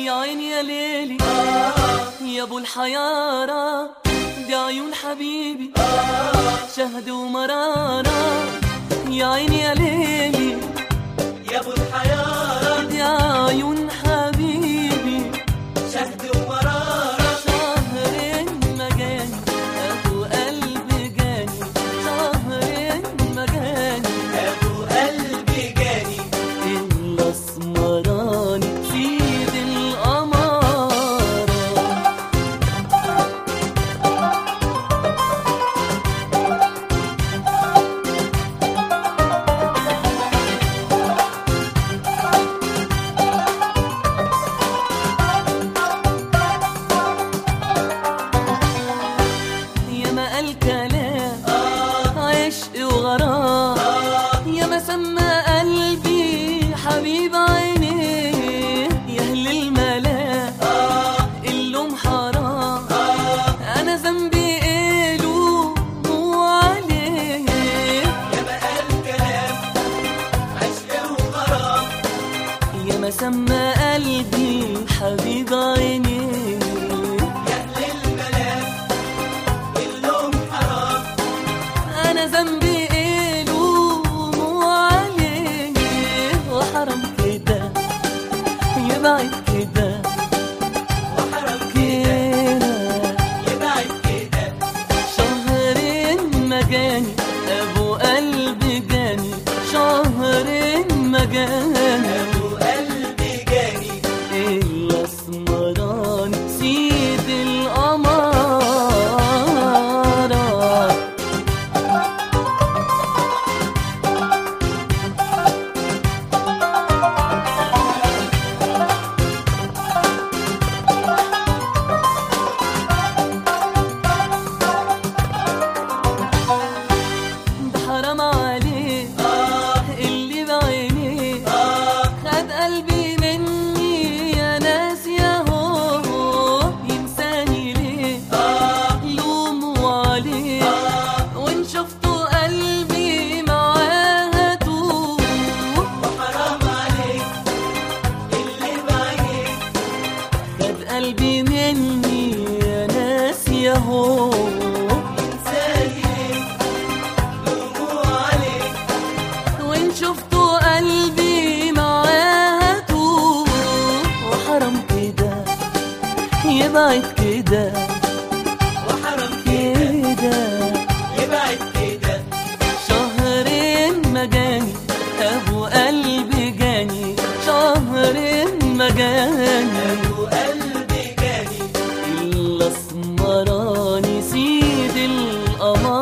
يا عيني يا ليلي يا ابو الحيارة دي عيون حبيبي شهد ومرارة يا عيني يا ليلي يا ابو الحيارة دي عيون حبيبي شهد ومرارة شهر مجاني ابو قلب جاني شهر مجاني ابو قلبي جاني الاسمراني سيد القمارة يا ما قال كلام عشق وغرام يا ما سمى قلبي حبيب عينيه يا اهل الملا اللوم حرام انا ذنبي ايه له مو عليه يا ما قال كلام عشق وغرام يا ما سمى قلبي حبيب عينيه يا اهل الملام اللوم حرام انا ذنبي ايه لوم عليه وحرام كده يبعد كده وحرام كده كده يبعد كده شهرين مجاني ابو قلبي جاني شهرين مجاني ابو قلبي جاني الاسمراني سيد القمارة ده حرام عليه اللي بعينيه خد قلبي مني يا ناس يا هو ينساني ليه لوموا عليه وان شفتوا قلبي معاها توه وحرام عليك اللي بعينيك خد قلبي مني يا ناس يا هو سايلك لوموا عليك وان شفتوا قلبي معاها توه وحرام كده يبعد كده وحرام كده كده يبعد كده شهرين مجاني ابو قلبي جاني شهرين مجاني ابو قلبي جاني الاسمراني سيد القمر